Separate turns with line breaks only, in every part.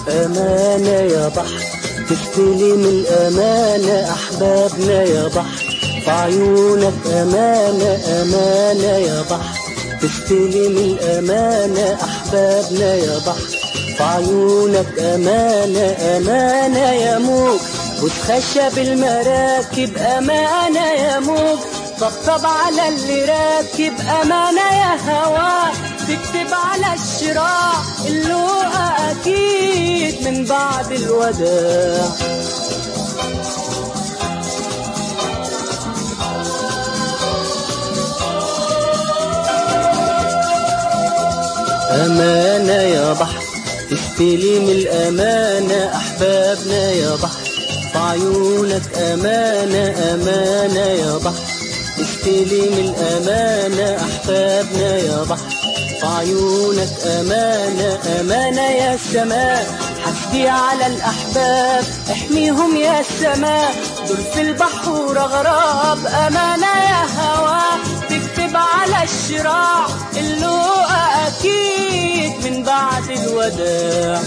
أمانة يا بحر تستلم الأمانة أحبابنا يا بحر في عيونك أمانة أمانة يا بحر تستلم الأمانة أحبابنا يا بحر في عيونك أمانة أمانة يا موج وتخشب المراكب أمانة يا موج طبطب على اللي راكب أمانة يا هوا تكتب على الشراع اللقا أكيد من بعد الوداع أمانة يا بحر استلم الأمانة أحبابنا يا بحر في عيونك أمانة أمانة يا بحر استلم الأمانة أحبابنا يا بحر في عيونك أمانة أمانة يا السماء حسبي على الأحباب احميهم يا السماء دول في البحر غراب أمانة يا هوا تكتب على الشراع اللقا أكيد من بعد الوداع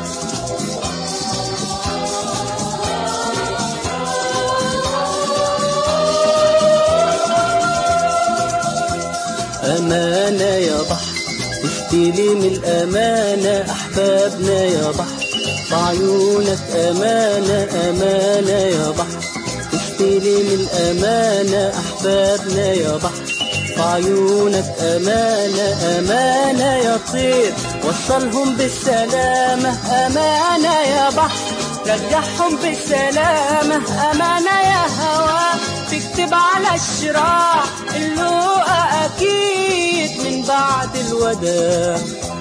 أمانة يا بحر استلم الأمانة أحبابنا يا بحر بعيونك أمانة أمانة يا بحر استلم الأمانة أحبابنا يا بحر بعيونك أمانة أمانة يا طير وصلهم بالسلامة أمانة يا بحر رجعهم بالسلامة أمانة يا هوا تكتب على الشراع اللقا أكيد من بعد الوداع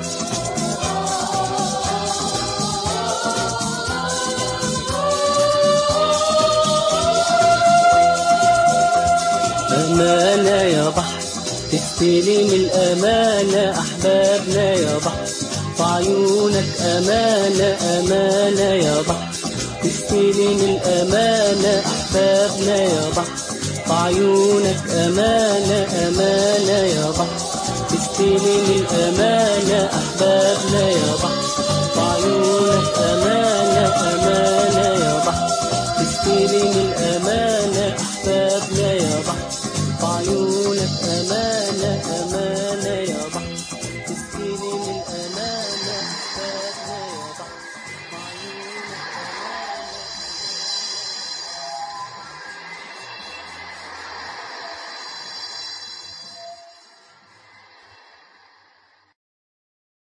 أمانة يا بحر تستلم الأمانة أحبابنا يا بحر في عيونك أمانة أمانة يا بحر تستلم الأمانة أحبابنا يا بحر في عيونك أمانة أمانة يا بحر تستلم الأمانة أحبابنا يا بحر